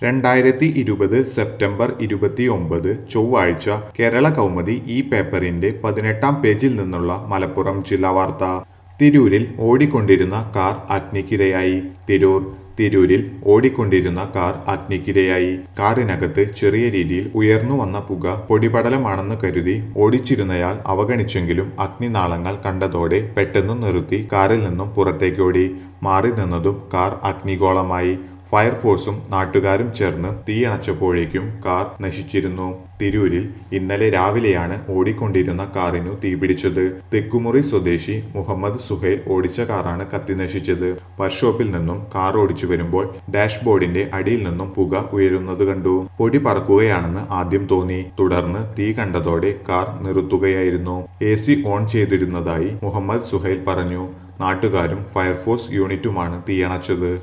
രണ്ടായിരത്തി ഇരുപത് സെപ്റ്റംബർ ഇരുപത്തിയൊമ്പത് ചൊവ്വാഴ്ച കേരള കൗമുദി ഈ പേപ്പറിന്റെ പതിനെട്ടാം പേജിൽ നിന്നുള്ള മലപ്പുറം ജില്ലാ വാർത്ത തിരൂരിൽ ഓടിക്കൊണ്ടിരുന്ന കാർ അഗ്നിക്കിരയായി തിരൂർ തിരൂരിൽ ഓടിക്കൊണ്ടിരുന്ന കാർ അഗ്നിക്കിരയായി കാറിനകത്ത് ചെറിയ രീതിയിൽ ഉയർന്നു വന്ന പുക പൊടിപടലമാണെന്ന് കരുതി ഓടിച്ചിരുന്നയാൾ അവഗണിച്ചെങ്കിലും അഗ്നിനാളങ്ങൾ കണ്ടതോടെ പെട്ടെന്ന് നിർത്തി കാറിൽ നിന്നും പുറത്തേക്കോടി മാറി നിന്നതും കാർ അഗ്നിഗോളമായി ഫയർഫോഴ്സും നാട്ടുകാരും ചേർന്ന് തീയണച്ചപ്പോഴേക്കും കാർ നശിച്ചിരുന്നു തിരൂരിൽ ഇന്നലെ രാവിലെയാണ് ഓടിക്കൊണ്ടിരുന്ന കാറിനു തീപിടിച്ചത് തെക്കുമുറി സ്വദേശി മുഹമ്മദ് സുഹൈൽ ഓടിച്ച കാറാണ് കത്തിനശിച്ചത് വർക്ക്ഷോപ്പിൽ നിന്നും കാർ ഓടിച്ചു വരുമ്പോൾ ഡാഷ്ബോർഡിന്റെ അടിയിൽ നിന്നും പുക ഉയരുന്നത് കണ്ടു പൊടി പറക്കുകയാണെന്ന് ആദ്യം തോന്നി തുടർന്ന് തീ കണ്ടതോടെ കാർ നിർത്തുകയായിരുന്നു എ സി ഓൺ ചെയ്തിരുന്നതായി മുഹമ്മദ് സുഹൈൽ പറഞ്ഞു നാട്ടുകാരും ഫയർഫോഴ്സ് യൂണിറ്റുമാണ് തീയണച്ചത്